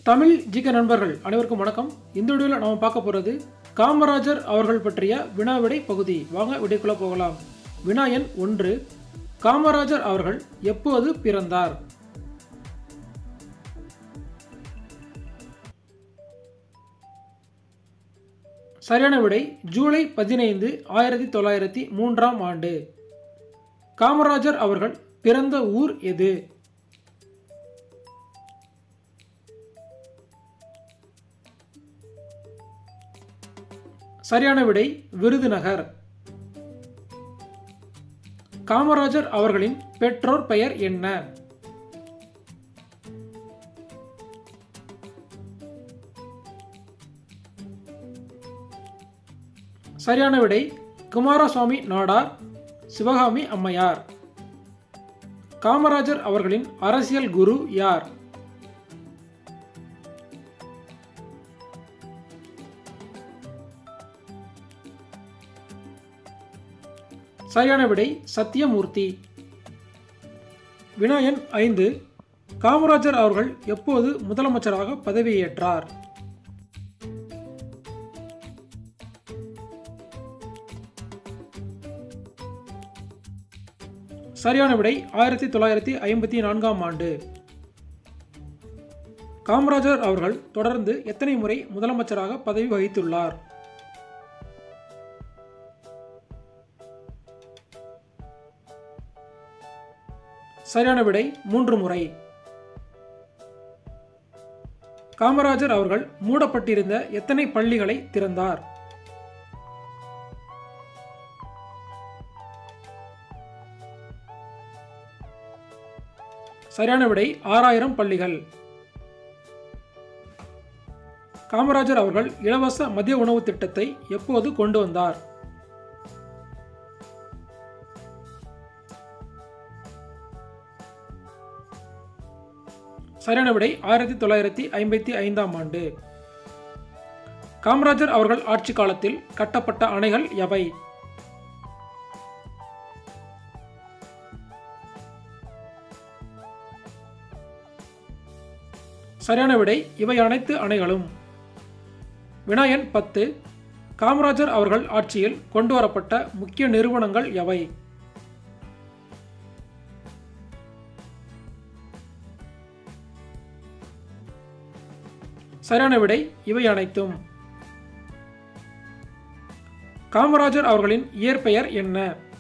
தமிழ் ஜிக நண்பர்கள் அனைவருக்கும் வணக்கம் இந்த வீடியோவில் நம்ம பார்க்க போகிறது காமராஜர் அவர்கள் பற்றிய வினாவிடை பகுதி வாங்க விடைக்குள்ள போகலாம் வினா எண் ஒன்று காமராஜர் அவர்கள் எப்போது பிறந்தார் சரியான விடை ஜூலை பதினைந்து ஆயிரத்தி தொள்ளாயிரத்தி மூன்றாம் ஆண்டு காமராஜர் அவர்கள் பிறந்த ஊர் எது சரியான விடை விருதுநகர் காமராஜர் அவர்களின் பெற்றோர் பெயர் என்ன சரியான விடை குமாரசுவாமி நாடார் சிவகாமி அம்மையார் காமராஜர் அவர்களின் அரசியல் குரு யார் சரியான விடை சத்தியமூர்த்தி வினாயன் ஐந்து காமராஜர் அவர்கள் எப்போது முதலமைச்சராக பதவியேற்றார் சரியான விடை ஆயிரத்தி தொள்ளாயிரத்தி ஐம்பத்தி நான்காம் ஆண்டு காமராஜர் அவர்கள் தொடர்ந்து எத்தனை முறை முதலமைச்சராக பதவி வகித்துள்ளார் சரியான விடை மூன்று முறை காமராஜர் அவர்கள் மூடப்பட்டிருந்த எத்தனை பள்ளிகளை திறந்தார் சரியான விடை ஆறாயிரம் பள்ளிகள் காமராஜர் அவர்கள் இலவச மதிய உணவு திட்டத்தை எப்போது கொண்டு வந்தார் சரியான விடை ஆயிரத்தி தொள்ளாயிரத்தி ஐம்பத்தி ஐந்தாம் ஆண்டு காமராஜர் அவர்கள் ஆட்சி காலத்தில் கட்டப்பட்ட அணைகள் எவை சரியான விடை இவை அனைத்து அணைகளும் வினாயன் பத்து காமராஜர் அவர்கள் ஆட்சியில் கொண்டு வரப்பட்ட முக்கிய நிறுவனங்கள் எவை சரியான விடை இவை அனைத்தும் காமராஜர் அவர்களின் இயற்பெயர் என்ன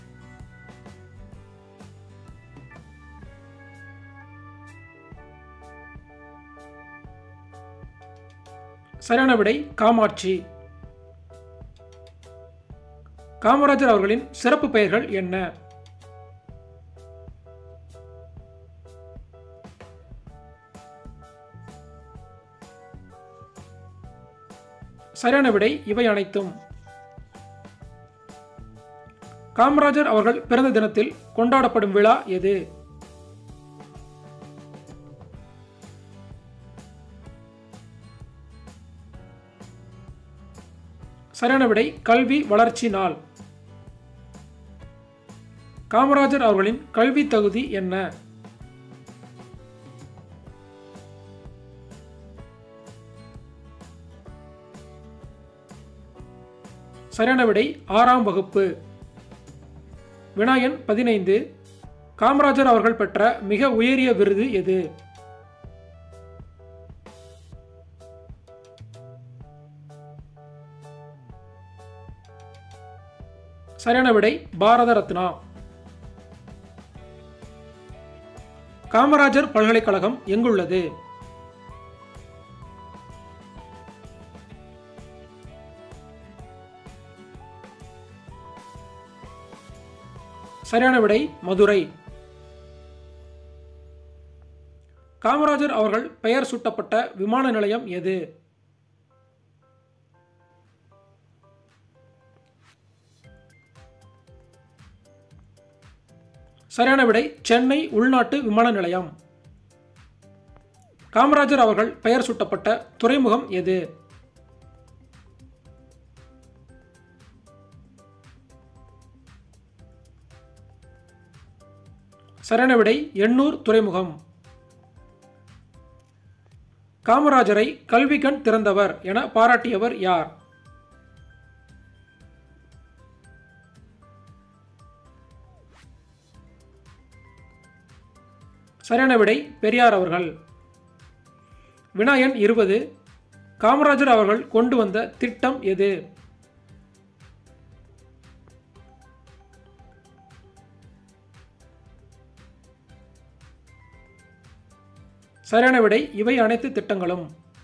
சரியான விடை காமாட்சி காமராஜர் அவர்களின் சிறப்பு பெயர்கள் என்ன சரியான விடை இவை அனைத்தும் காமராஜர் அவர்கள் பிறந்த தினத்தில் கொண்டாடப்படும் விழா எது சரியான விடை கல்வி வளர்ச்சி நாள் காமராஜர் அவர்களின் கல்வி தகுதி என்ன சரியான விடை ஆறாம் வகுப்பு வினாயன் பதினைந்து காமராஜர் அவர்கள் பெற்ற மிக உயரிய விருது எது சரியான விடை பாரத ரத்னா காமராஜர் பல்கலைக்கழகம் எங்குள்ளது சரியான விடை மதுரை காமராஜர் அவர்கள் பெயர் சூட்டப்பட்ட விமான நிலையம் எது சரியான விடை சென்னை உள்நாட்டு விமான நிலையம் காமராஜர் அவர்கள் பெயர் சூட்டப்பட்ட துறைமுகம் எது சரியான விடை எண்ணூர் துறைமுகம் காமராஜரை கல்விக்கண் திறந்தவர் என பாராட்டியவர் யார் சரியான விடை பெரியார் அவர்கள் வினாயன் இருபது காமராஜர் அவர்கள் கொண்டு வந்த திட்டம் எது சரியான விடை இவை அனைத்து திட்டங்களும்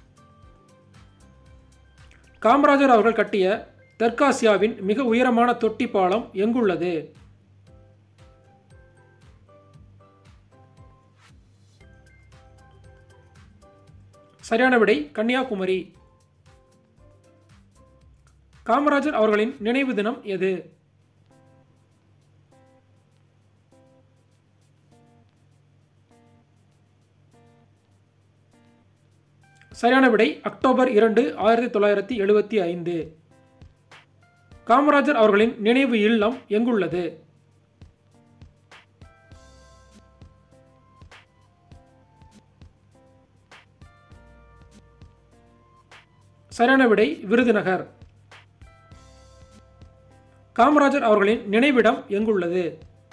காமராஜர் அவர்கள் கட்டிய தெற்காசியாவின் மிக உயரமான தொட்டி பாலம் எங்குள்ளது சரியான விடை கன்னியாகுமரி காமராஜர் அவர்களின் நினைவு தினம் எது சரியான விடை அக்டோபர் இரண்டு ஆயிரத்தி தொள்ளாயிரத்தி எழுபத்தி ஐந்து காமராஜர் அவர்களின் நினைவு இல்லம் எங்குள்ளது சரியான விடை விருதுநகர் காமராஜர் அவர்களின் நினைவிடம் எங்குள்ளது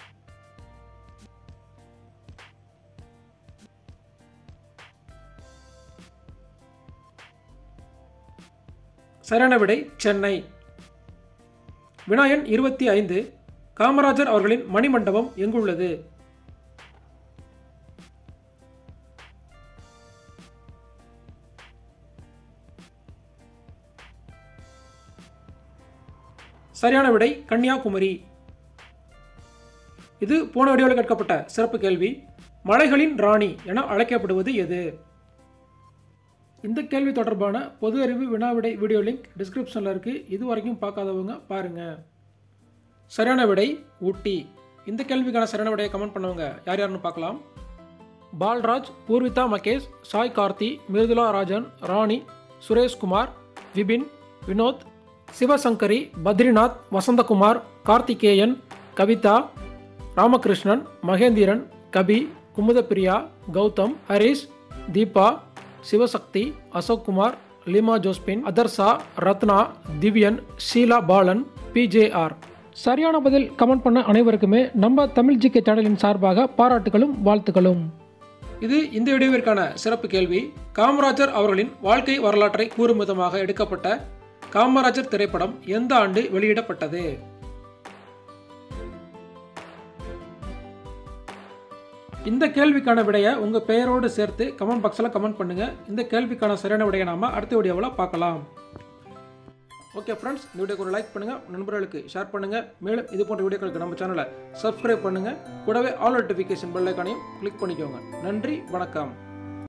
சரியான விடை சென்னை வினாயன் இருபத்தி ஐந்து காமராஜர் அவர்களின் மணிமண்டபம் எங்குள்ளது சரியான விடை கன்னியாகுமரி இது போன வீடியோவில் கேட்கப்பட்ட சிறப்பு கேள்வி மலைகளின் ராணி என அழைக்கப்படுவது எது இந்த கேள்வி தொடர்பான பொது அறிவு வினாவிடை வீடியோ லிங்க் டிஸ்கிரிப்ஷனில் இருக்குது இது வரைக்கும் பார்க்காதவங்க பாருங்கள் சரியான விடை ஊட்டி இந்த கேள்விக்கான சரியான விடையை கமெண்ட் பண்ணவங்க யார் யாருன்னு பார்க்கலாம் பால்ராஜ் பூர்விதா மகேஷ் சாய் கார்த்தி மிருதுலா ராஜன் ராணி சுரேஷ்குமார் விபின் வினோத் சிவசங்கரி பத்ரிநாத் வசந்தகுமார் கார்த்திகேயன் கவிதா ராமகிருஷ்ணன் மகேந்திரன் கபி குமுதப்பிரியா கௌதம் ஹரிஷ் தீபா சிவசக்தி அசோக்குமார் லீமா ஜோஸ்பின் அதர்சா ரத்னா திவ்யன் ஷீலா பாலன் பிஜேஆர் சரியான பதில் கமெண்ட் பண்ண அனைவருக்குமே நம்ம தமிழ் ஜிகே சேனலின் சார்பாக பாராட்டுகளும் வாழ்த்துக்களும் இது இந்த வீடியோவிற்கான சிறப்பு கேள்வி காமராஜர் அவர்களின் வாழ்க்கை வரலாற்றை கூறும் விதமாக எடுக்கப்பட்ட காமராஜர் திரைப்படம் எந்த ஆண்டு வெளியிடப்பட்டது இந்த கேள்விக்கான விடையை உங்கள் பெயரோடு சேர்த்து கமெண்ட் பாக்ஸில் கமெண்ட் பண்ணுங்கள் இந்த கேள்விக்கான சரியான விடையை நாம் அடுத்த வீடியோவில் பார்க்கலாம் ஓகே ஃப்ரெண்ட்ஸ் இந்த வீடியோக்கு ஒரு லைக் பண்ணுங்கள் நண்பர்களுக்கு ஷேர் பண்ணுங்கள் மேலும் இது போன்ற வீடியோக்களுக்கு நம்ம சேனலை சப்ஸ்கிரைப் பண்ணுங்கள் கூடவே ஆல் நோட்டிஃபிகேஷன் பெல் ஐக்கானையும் கிளிக் பண்ணிக்கோங்க நன்றி வணக்கம்